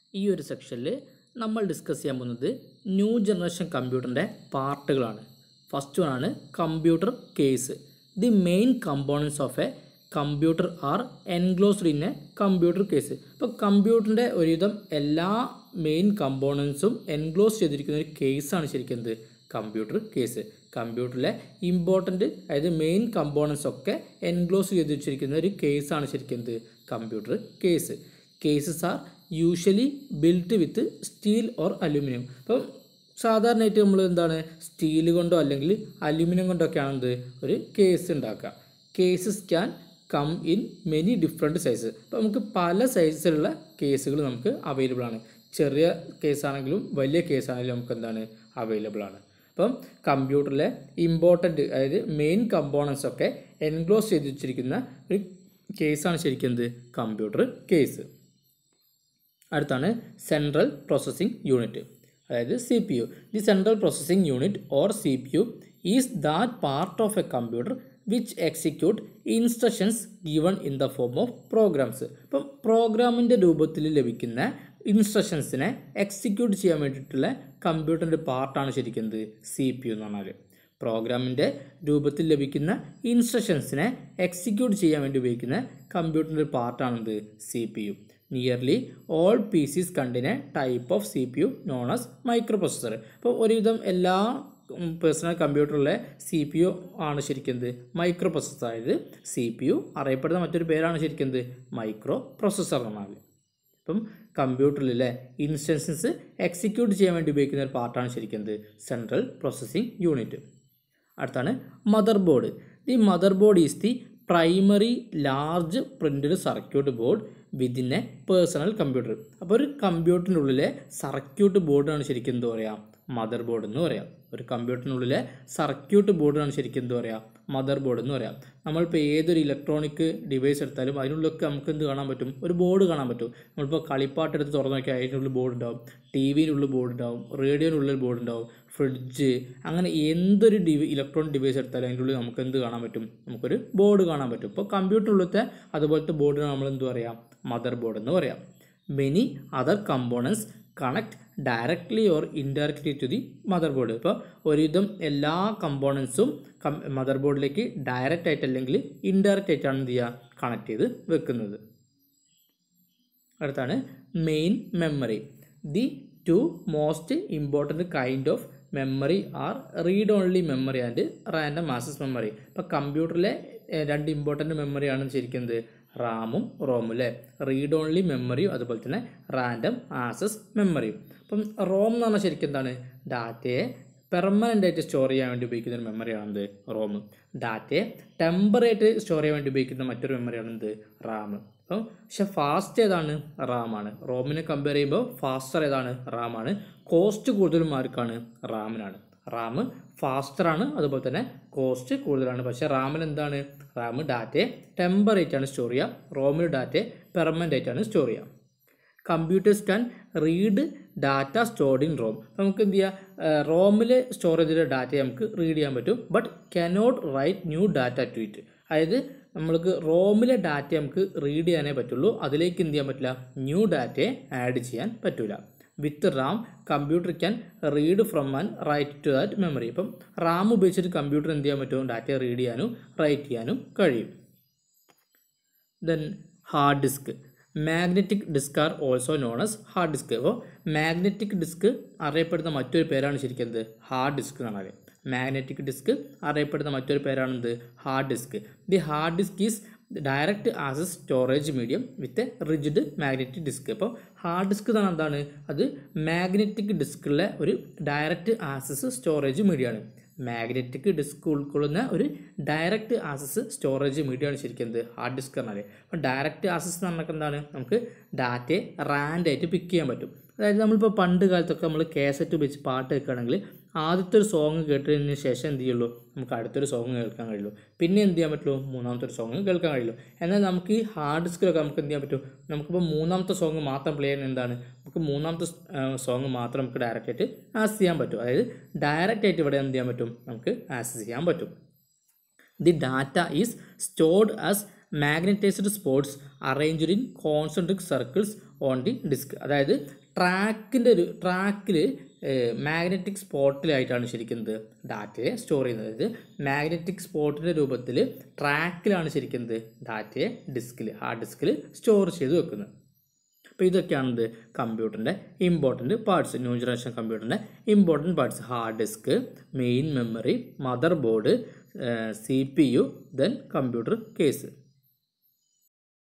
ഈ ഒരു സെക്ഷനിൽ നമ്മൾ ഡിസ്കസ് ചെയ്യാൻ പോകുന്നത് ന്യൂ ജനറേഷൻ കമ്പ്യൂട്ടറിൻ്റെ പാർട്ടുകളാണ് ഫസ്റ്റ് വൺ ആണ് computer case the main components of a computer are enclosed in a computer case ഇപ്പോൾ കമ്പ്യൂട്ടറിൻ്റെ ഒരുവിധം എല്ലാ മെയിൻ കമ്പോണൻസും എൻക്ലോസ് ചെയ്തിരിക്കുന്ന ഒരു കേസാണ് ശരിക്കും എന്ത് കമ്പ്യൂട്ടർ കേസ് കമ്പ്യൂട്ടറിലെ ഇമ്പോർട്ടൻ്റ് അതായത് മെയിൻ കമ്പോണൻസ് ഒക്കെ എൻക്ലോസ് ചെയ്ത് വെച്ചിരിക്കുന്ന ഒരു കേസാണ് ശരിക്കും എന്ത് computer case cases are usually built with steel or aluminium അപ്പം സാധാരണയായിട്ട് നമ്മൾ എന്താണ് സ്റ്റീൽ കൊണ്ടോ അല്ലെങ്കിൽ അലുമിനിയം കൊണ്ടോ ഒക്കെയാണ് എന്ത് ഒരു കേസ് ഉണ്ടാക്കുക cases can come in many different size അപ്പോൾ നമുക്ക് പല സൈസിലുള്ള കേസുകൾ നമുക്ക് അവൈലബിൾ ആണ് ചെറിയ കേസാണെങ്കിലും വലിയ കേസാണെങ്കിലും നമുക്ക് എന്താണ് അവൈലബിൾ ആണ് അപ്പം കമ്പ്യൂട്ടറിലെ ഇമ്പോർട്ടൻ്റ് അതായത് മെയിൻ കമ്പോണൻസ് ഒക്കെ എൻക്ലോസ് ചെയ്ത് വെച്ചിരിക്കുന്ന ഒരു കേസാണ് ശരിക്കും എന്ത് കമ്പ്യൂട്ടർ കേസ് അടുത്താണ് സെൻട്രൽ പ്രോസസ്സിംഗ് യൂണിറ്റ് അതായത് C P U the central processing unit or C P U is that part of a computer which execute instructions given in the form of programs ഇപ്പം പ്രോഗ്രാമിൻ്റെ രൂപത്തിൽ ലഭിക്കുന്ന ഇൻസ്ട്രക്ഷൻസിനെ execute ചെയ്യാൻ വേണ്ടിയിട്ടുള്ള കമ്പ്യൂട്ടറിൻ്റെ പാർട്ടാണ് ശരിക്കുന്നത് സി പി യു എന്ന് പറഞ്ഞാൽ പ്രോഗ്രാമിൻ്റെ രൂപത്തിൽ ലഭിക്കുന്ന ഇൻസ്ട്രക്ഷൻസിനെ എക്സിക്യൂട്ട് ചെയ്യാൻ വേണ്ടി ഉപയോഗിക്കുന്ന കമ്പ്യൂട്ടറിൻ്റെ പാർട്ടാണെന്ത് C P U nearly all P Cs contain type of C P U known as microprocessor അപ്പോൾ ഒരുവിധം എല്ലാ പേഴ്സണൽ കമ്പ്യൂട്ടറിലെ സി പി യു ആണ് ശരിക്കുന്നത് മൈക്രോ പ്രൊസസ്സർ അതായത് സി പി യു അറിയപ്പെടുന്ന മറ്റൊരു പേരാണ് ശരിക്കുന്നത് മൈക്രോ പ്രൊസസ്സർ എന്നാൽ അപ്പം കമ്പ്യൂട്ടറിലെ ഇൻസ്റ്റൻസസ് എക്സിക്യൂട്ട് ചെയ്യാൻ വേണ്ടി ഉപയോഗിക്കുന്ന ഒരു പാർട്ടാണ് ശരിക്കുന്നത് സെൻട്രൽ പ്രോസസ്സിംഗ് യൂണിറ്റ് അടുത്താണ് motherboard the motherboard is the primary large printed circuit board within a personal computer അപ്പോൾ ഒരു കമ്പ്യൂട്ടറിൻ്റെ ഉള്ളിലെ സർക്യൂട്ട് ബോർഡാണ് ശരിക്കും എന്താ പറയുക മദർ ബോർഡ് എന്ന് പറയാം ഒരു കമ്പ്യൂട്ടറിനുള്ളിലെ സർക്യൂട്ട് ബോർഡാണ് ശരിക്കും എന്താ പറയുക മദർ ബോർഡ് എന്ന് പറയാം നമ്മളിപ്പോൾ ഏതൊരു ഇലക്ട്രോണിക് ഡിവൈസ് എടുത്താലും അതിനുള്ളിലൊക്കെ നമുക്ക് എന്ത് കാണാൻ പറ്റും ഒരു ബോർഡ് കാണാൻ പറ്റും നമ്മളിപ്പോൾ കളിപ്പാട്ട് എടുത്ത് തുറന്നു നോക്കിയാൽ അതിനുള്ളിൽ ബോർഡ് ഉണ്ടാവും ടി വിയിലുള്ള ബോർഡ് ഉണ്ടാവും റേഡിയോയിലുള്ള ബോർഡ് ഉണ്ടാവും ഫ്രിഡ്ജ് അങ്ങനെ എന്തൊരു ഡിവൈ ഇലക്ട്രോണിക് ഡിവൈസ് എടുത്താലും അതിൻ്റെ ഉള്ളിൽ നമുക്ക് എന്ത് കാണാൻ പറ്റും നമുക്കൊരു ബോർഡ് കാണാൻ പറ്റും ഇപ്പോൾ കമ്പ്യൂട്ടറിലത്തെ അതുപോലത്തെ ബോർഡിന് നമ്മൾ എന്ത് പറയാം മദർ ബോർഡ് എന്ന് പറയാം many other components connect directly or indirectly to the motherboard ഇപ്പോൾ ഒരുവിധം എല്ലാ കമ്പോണൻസും മദർ ബോർഡിലേക്ക് ഡയറക്റ്റ് ആയിട്ട് അല്ലെങ്കിൽ ഇൻഡയറക്റ്റ് ആയിട്ടാണ് എന്ത് ചെയ്യുക കണക്ട് ചെയ്ത് വെക്കുന്നത് അടുത്താണ് main memory the two most important kind of memory are read only memory and random access memory ഇപ്പോൾ കമ്പ്യൂട്ടറിലെ രണ്ട് ഇമ്പോർട്ടൻറ്റ് മെമ്മറിയാണ് ശരിക്കുന്നത് റാമും റോമും അല്ലേ റീഡ് ഓൺലി മെമ്മറിയും അതുപോലെ തന്നെ റാൻഡം ആക്സസ് മെമ്മറിയും അപ്പം റോം എന്ന് പറഞ്ഞാൽ ശരിക്കും എന്താണ് ഡാറ്റയെ പെർമനൻ്റ് ആയിട്ട് സ്റ്റോർ ചെയ്യാൻ വേണ്ടി ഉപയോഗിക്കുന്ന ഒരു മെമ്മറിയാണെന്ത് റോം ഡാറ്റയെ ടെമ്പറായിട്ട് സ്റ്റോർ ചെയ്യാൻ വേണ്ടി ഉപയോഗിക്കുന്ന മറ്റൊരു മെമ്മറിയാണെന്ത് റാം അപ്പം പക്ഷെ ഫാസ്റ്റ് ഏതാണ് റാമാണ് റോമിനെ കമ്പയർ ചെയ്യുമ്പോൾ ഫാസ്റ്റർ ഏതാണ് റാമാണ് കോസ്റ്റ് കൂടുതലും ആർക്കാണ് റാമിനാണ് റാം ഫാസ്റ്ററാണ് അതുപോലെ തന്നെ കോസ്റ്റ് കൂടുതലാണ് പക്ഷേ റാമിൽ എന്താണ് റാം ഡാറ്റയെ ടെമ്പറേറ്റ് ആണ് സ്റ്റോർ ചെയ്യുക റോമിൽ ഡാറ്റയെ പെർമനൻ്റ് ആയിട്ടാണ് സ്റ്റോർ ചെയ്യുക computers can read data stored in ROM അപ്പോൾ നമുക്ക് എന്ത് ചെയ്യുക റോമിൽ സ്റ്റോർ ചെയ്തിട്ട് ഡാറ്റയെ നമുക്ക് റീഡ് ചെയ്യാൻ പറ്റും but cannot write new data to it അതായത് നമ്മൾക്ക് റോമിലെ ഡാറ്റ നമുക്ക് റീഡ് ചെയ്യാനേ പറ്റുള്ളൂ അതിലേക്ക് എന്ത് ചെയ്യാൻ പറ്റില്ല ന്യൂ ഡാറ്റയെ ആഡ് ചെയ്യാൻ പറ്റില്ല with RAM computer can read from and write to that memory ഇപ്പം റാം ഉപയോഗിച്ചിട്ട് കമ്പ്യൂട്ടർ എന്ത് ചെയ്യാൻ പറ്റും ഡാറ്റ റീഡ് ചെയ്യാനും റൈറ്റ് ചെയ്യാനും കഴിയും then hard disk magnetic disk are also known as hard disk അപ്പോൾ മാഗ്നറ്റിക് ഡിസ്ക് അറിയപ്പെടുന്ന മറ്റൊരു പേരാണ് ശരിക്കും എന്ത് ഹാർഡ് ഡിസ്ക് എന്നാണ് മാഗ്നറ്റിക് ഡിസ്ക് അറിയപ്പെടുന്ന മറ്റൊരു പേരാണെന്ത് hard disk the hard disk is direct access storage medium with rigid magnetic disk അപ്പോൾ ഹാർഡ് ഡിസ്ക് എന്ന് എന്താണ് അത് മാഗ്നറ്റിക് ഡിസ്കിലെ ഒരു ഡയറക്റ്റ് ആക്സസ് സ്റ്റോറേജ് മീഡിയമാണ് മാഗ്നറ്റിക് ഡിസ്ക് ഉൾക്കൊള്ളുന്ന ഒരു ഡയറക്റ്റ് ആക്സസ് സ്റ്റോറേജ് മീഡിയമാണ് ശരിക്കും എന്ത് ഹാർഡ് ഡിസ്ക് പറഞ്ഞാൽ അപ്പോൾ ഡയറക്റ്റ് ആക്സസ് എന്ന് പറഞ്ഞാൽ എന്താണ് നമുക്ക് ഡാറ്റയെ റാൻഡായിട്ട് പിക്ക് ചെയ്യാൻ പറ്റും അതായത് നമ്മളിപ്പോൾ പണ്ട് കാലത്തൊക്കെ നമ്മൾ കാസറ്റ് ഉപയോഗിച്ച് പാട്ട് കേൾക്കുകയാണെങ്കിൽ ആദ്യത്തെ ഒരു സോങ് കേട്ടതിന് ശേഷം എന്ത് ചെയ്യുള്ളൂ നമുക്ക് അടുത്തൊരു സോങ് കേൾക്കാൻ കഴിയുള്ളൂ പിന്നെ എന്ത് ചെയ്യാൻ പറ്റുള്ളൂ മൂന്നാമത്തെ ഒരു സോങ് കേൾക്കാൻ കഴിയുള്ളൂ എന്നാൽ നമുക്ക് ഈ ഹാർഡ് ഡിസ്കിലൊക്കെ നമുക്ക് എന്ത് ചെയ്യാൻ പറ്റും നമുക്കിപ്പോൾ മൂന്നാമത്തെ സോങ് മാത്രം പ്ലേ ചെയ്യുന്ന എന്താണ് നമുക്ക് മൂന്നാമത്തെ സോങ് മാത്രം നമുക്ക് ഡയറക്റ്റ് ആയിട്ട് ആക്സസ് ചെയ്യാൻ പറ്റും അതായത് ഡയറക്റ്റ് ആയിട്ട് ഇവിടെ എന്ത് ചെയ്യാൻ പറ്റും നമുക്ക് ആക്സസ് ചെയ്യാൻ പറ്റും the data is stored as magnetised spots arranged in concentric circles on the disk അതായത് ട്രാക്കിൻ്റെ ഒരു ട്രാക്കിൽ മാഗ്നറ്റിക് സ്പോട്ടിലായിട്ടാണ് ശരിക്കും ഇത് ഡാറ്റയെ സ്റ്റോർ ചെയ്യുന്നത് അതായത് മാഗ്നറ്റിക് സ്പോട്ടിൻ്റെ രൂപത്തിൽ ട്രാക്കിലാണ് ശരിക്കും ഇത് ഡാറ്റയെ ഡിസ്കിൽ ഹാർഡ് ഡിസ്കിൽ സ്റ്റോർ ചെയ്ത് വെക്കുന്നത് അപ്പോൾ ഇതൊക്കെയാണ് ഇത് കമ്പ്യൂട്ടറിൻ്റെ ഇമ്പോർട്ടൻറ്റ് പാർട്സ് ന്യൂ ജനറേഷൻ കമ്പ്യൂട്ടറിൻ്റെ important parts hard disk main memory motherboard C P U then computer case